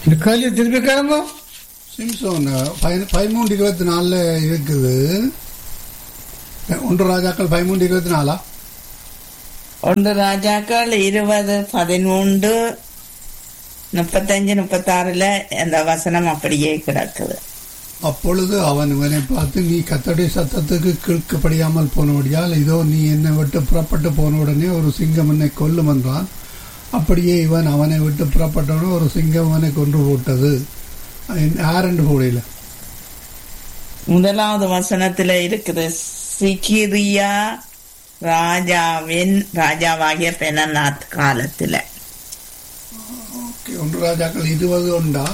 இந்த கேள்வி திருப்பி கேளுங்க சிம்சோன் பதி- பதிமூன்று இருபத்தி நாலுல இருக்குது ஒன்று ராஜாக்கள் பதிமூன்று இருபத்தி நாலா ஒன்று ராஜாக்கள் இருபது பதிமூன்று முப்பத்தஞ்சு முப்பத்தாறுல அந்த வசனம் அப்படியே கிடக்குது அப்பொழுது அவன் இவனை பார்த்து நீ கத்தடைய சத்தத்துக்கு கீழ்க்கப்படியாமல் போனபடியால் இதோ நீ என்னை விட்டு புறப்பட்டு போன உடனே ஒரு சிங்கம் என்னை கொல்லும் என்றான் அப்படியே இவன் அவனை விட்டு புறப்பட்டவுடனே ஒரு சிங்கம் அவனை கொன்று போட்டது யாரென்று போடையில முதலாவது வசனத்துல இருக்குது சிகிரியா ராஜாவின் ராஜாவாகிய பெனநாத் காலத்துல ஓகே ஒன்று ராஜாக்கள் இருபது உண்டா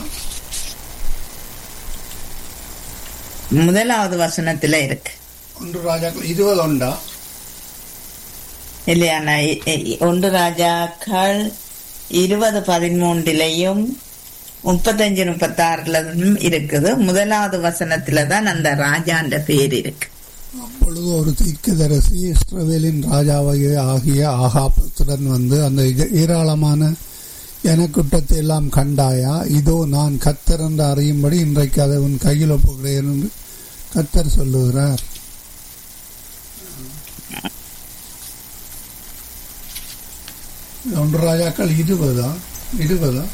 முதலாவது வசனத்துல இருக்கு ஒன்று ராஜாக்கள் இருபது உண்டா இல்லையாண்ணா இ- இ- ஒன்று ராஜாக்கள் இருபது பதிமூன்றிலையும் முப்பத்தஞ்சு முப்பத்தாறுலயும் இருக்குது முதலாவது வசனத்துல தான் அந்த ராஜான்ற பேர் இருக்கு அப்பொழுது ஒரு தீர்க்கதரிசி இஸ்ரவேலின் ராஜாவாகிய ஆகிய ஆகாபத்துடன் வந்து அந்த இக- ஏராளமான எனக்குற்றத்தை எல்லாம் கண்டாயா இதோ நான் கத்தர் என்று அறியும்படி இன்றைக்கு அதை உன் கையில் ஒப்புகிறேன் என்று கத்தர் சொல்லுகிறார் ஒன்று ராஜாக்கள் இருபதா இருபதா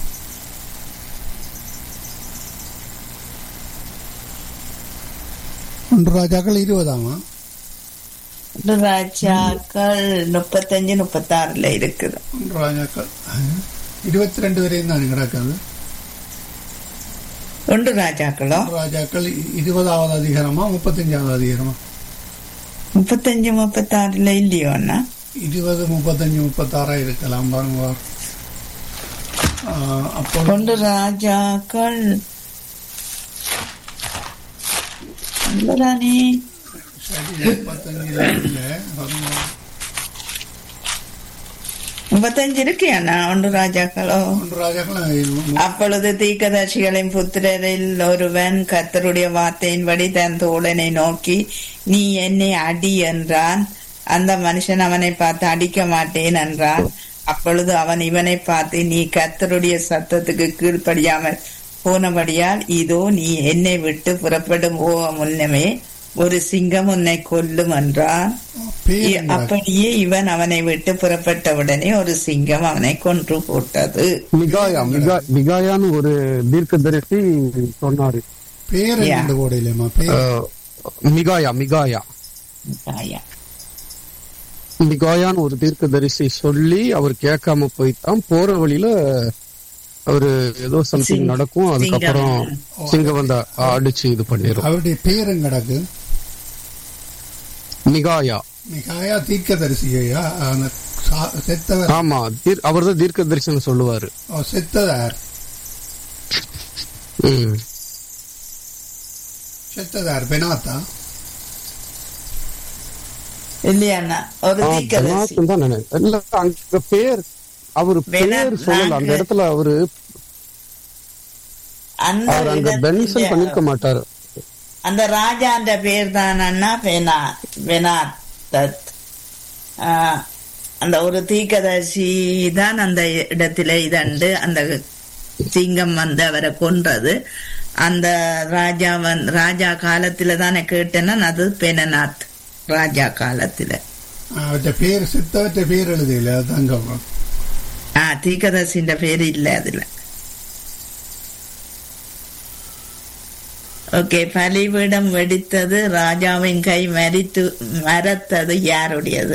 ஒன்று ராஜாக்கள் இருபதாமா ஒன்று ராஜாக்கள் முப்பத்தஞ்சு முப்பத்தாறுல இருக்குது ஒன்று ராஜாக்கள் இருபத்தி ரெண்டு வரையும் தான் கிடக்காது ஒன்று ராஜாக்களோ ஒன்று ராஜாக்கள் இருபதாவது அதிகாரமா முப்பத்தஞ்சாவது அதிகாரமா முப்பத்தஞ்சு முப்பத்தாறுல இல்லையோ அண்ணா இருபது முப்பத்தஞ்சு முப்பத்தாறா இருக்கலாம் பாருங்க பாரு. ஆஹ், அப்போ ஒன்று ராஜாக்கள் இல்லதானே சரி முப்பத்தஞ்சுல இல்ல பாருங்க. முப்பத்தஞ்சு இருக்கு அண்ணா ஒன்று ராஜாக்களோ ஒன்று ராஜாக்கள் அப்பொழுது தீக்கதர்சிகளின் புத்திரரில் ஒருவன் கர்த்தருடைய வார்த்தையின்படி தன் தோழனை நோக்கி நீ என்னை அடி என்றான் அந்த மனுஷன் அவனை பார்த்து அடிக்க மாட்டேன் என்றான் அப்பொழுது அவன் இவனை பார்த்து நீ கர்த்தருடைய சத்தத்துக்கு கீழ்ப்படியாமல் போனபடியால் இதோ நீ என்னை விட்டு புறப்படும் போக முன்னமே ஒரு சிங்கம் உன்னை கொல்லும் என்றான் பேர் இ- அப்படியே இவன் அவனை விட்டு புறப்பட்டவுடனே ஒரு சிங்கம் அவனை கொன்று போட்டது மிகாயா மிகா மிகாயான்னு ஒரு தீர்க்கதரிசி சொன்னாரு பேர் Yeah. என்ன கோடையிலமா பேர் அஹ், மிகாயா மிகாயா ஆயா. மிகாயான்னு ஒரு தீர்க்கதரிசி சொல்லி அவர் கேட்காம போய்தான் போற வழியில அவரு ஏதோ சம்திங் சிங்- நடக்கும் அதுக்கப்புறம் சிங்கம். சிங்கம் வந்து அடிச்சு இது பண்ணிரும் அவருடைய பேரும் கிடக்கு மிகாயா மிகாயா தீர்க்கதரிசியா அந்த சா- செத்தவர் ஆமா தீர் அவர்தான் தீர்க்க தரிசனம் சொல்லுவாரு ஓ, செத்ததார் ம். செத்ததார் பெனாத்தா இல்லையாண்ணா ஒரு ஆ, தீர்க்கதரிசி பெனாத்துன்னு தான் நினைக்கிறேன். இல்ல அங்க பேர் அவரு பேர் பெனாத் சொல்லல அந்த நான்கு. இடத்துல அவரு அந்த அவர் அங்க இடத்துல- பென்ஷன் பண்ணிருக்க மாட்டாரு அந்த ராஜான்ற பேர் தான் அண்ணா பெனா பெனாத்தத் ஆ, அந்த ஒரு தீர்க்கதரிசி தான் அந்த இடத்துல இதண்டு அந்த சிங்கம் வந்து அவரை கொன்றது அந்த ராஜா வந் ராஜா காலத்துல தானே கேட்டேன்னா அது பெனநாத் ராஜா காலத்துல அவற்ற பேர் செத்தவற்ற பேர் எழுதியில அதுதான் சொல்றேன் ஆ தீர்க்கதரிசின்ற பேர் இல்ல அதுல ஓகே பலிபீடம் வெடித்தது ராஜாவின் கை மரித்து மரத்தது யாருடையது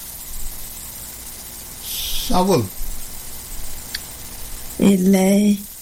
சவுல் இல்லை